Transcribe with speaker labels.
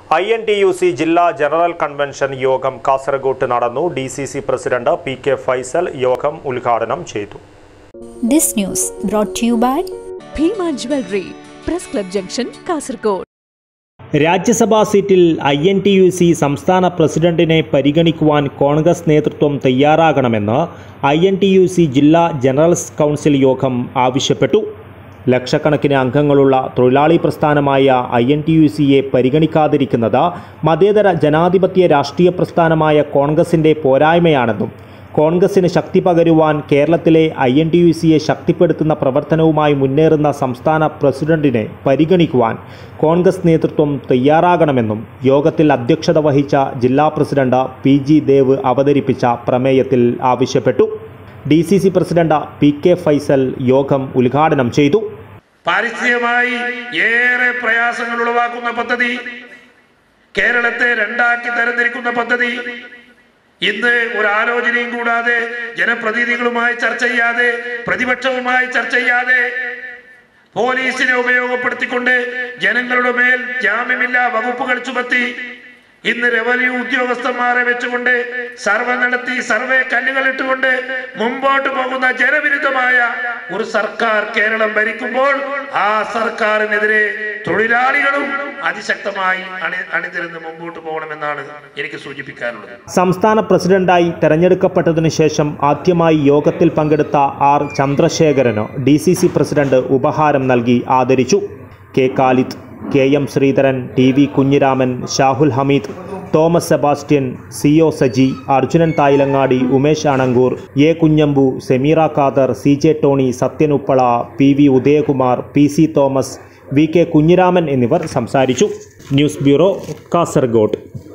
Speaker 1: I N T U C ജില്ലാ general convention യോഗം കാസർഗോട്ട് നടന്നു D C C president P K Faisal യോഗം ഉദ്ഘാടനം ചെയ്തു
Speaker 2: This news brought to you by
Speaker 3: Bhima jewellery press club junction Kasaragod
Speaker 4: Rajya Sabha സീറ്റിൽ I N T U C സംസ്ഥാന പ്രസിഡന്റിനെ പരിഗണിക്കുവാൻ കോൺഗ്രസ് നേതൃത്വം തയ്യാറാകണമെന്ന് I N T U C ജില്ലാ ജനറൽ കൗൺസിൽ യോഗം ആവശ്യപ്പെട്ടു ലക്ഷക്കണക്കിന് അംഗങ്ങളുള്ള തൊഴിലാളി പ്രസ്ഥാനമായ ഐ എൻ ടി യു സിയെ പരിഗണിക്കാതിരിക്കുന്നത് മതേതര ജനാധിപത്യ രാഷ്ട്രീയ പ്രസ്ഥാനമായ കോൺഗ്രസിൻ്റെ പോരായ്മയാണെന്നും കോൺഗ്രസിന് ശക്തി പകരുവാൻ കേരളത്തിലെ ഐ എൻ ടി യു സിയെ ശക്തിപ്പെടുത്തുന്ന പ്രവർത്തനവുമായി മുന്നേറുന്ന സംസ്ഥാന പ്രസിഡന്റിനെ പരിഗണിക്കുവാൻ കോൺഗ്രസ് നേതൃത്വം തയ്യാറാകണമെന്നും യോഗത്തിൽ അധ്യക്ഷത വഹിച്ച ജില്ലാ പ്രസിഡന്റ് പി ജി ദേവ് അവതരിപ്പിച്ച പ്രമേയത്തിൽ ആവശ്യപ്പെട്ടു D C C president P K Faisal യോഗം ഉദ്ഘാടനം ചെയ്തു
Speaker 5: പാരിസ്ഥിതികമായി ഏറെ പ്രയാസങ്ങൾ ഉളവാക്കുന്ന പദ്ധതി കേരളത്തെ രണ്ടാക്കി തരംതിരിക്കുന്ന പദ്ധതി ഇന്ന് ഒരു ആലോചനയും കൂടാതെ ജനപ്രതിനിധികളുമായി ചർച്ച ചെയ്യാതെ പ്രതിപക്ഷവുമായി ചർച്ച ചെയ്യാതെ പോലീസിനെ ഉപയോഗപ്പെടുത്തിക്കൊണ്ട് ജനങ്ങളുടെ മേൽ ജാമ്യമില്ലാ വകുപ്പുകൾ ചുമത്തി ഇന്ന് റവന്യൂ ഉദ്യോഗസ്ഥന്മാരെ വെച്ചുകൊണ്ട് സർവേ നടത്തി സർവേ കല്ലുകൾ ഇട്ടുകൊണ്ട് മുമ്പോട്ട് പോകുന്ന ജനവിരുദ്ധമായ ഒരു സർക്കാർ കേരളം ഭരിക്കുമ്പോൾ ആ സർക്കാരിനെതിരെ തൊഴിലാളികളും അതിശക്തമായി അണി അണിനിരന്ന് മുമ്പോട്ട് പോകണമെന്നാണ് എനിക്ക് സൂചിപ്പിക്കാനുള്ളത്
Speaker 4: സംസ്ഥാന പ്രസിഡന്റായി തെരഞ്ഞെടുക്കപ്പെട്ടതിനു ശേഷം ആദ്യമായി യോഗത്തിൽ പങ്കെടുത്ത ആർ ചന്ദ്രശേഖരന് ഡി സി സി പ്രസിഡന്റ് ഉപഹാരം നൽകി ആദരിച്ചു K Khalid K M Sreedharan T V Kunhiraman Shahul Hameed Thomas Sebastian C O Saji Arjunan Thayilangadi Umesh Anangoor A Kunhambu Sameera Khader C J Tony Sathyan Uppala P V Udayakumar P C Thomas V K Kunhiraman എന്നിവർ സംസാരിച്ചു ന്യൂസ് ബ്യൂറോ കാസർഗോഡ്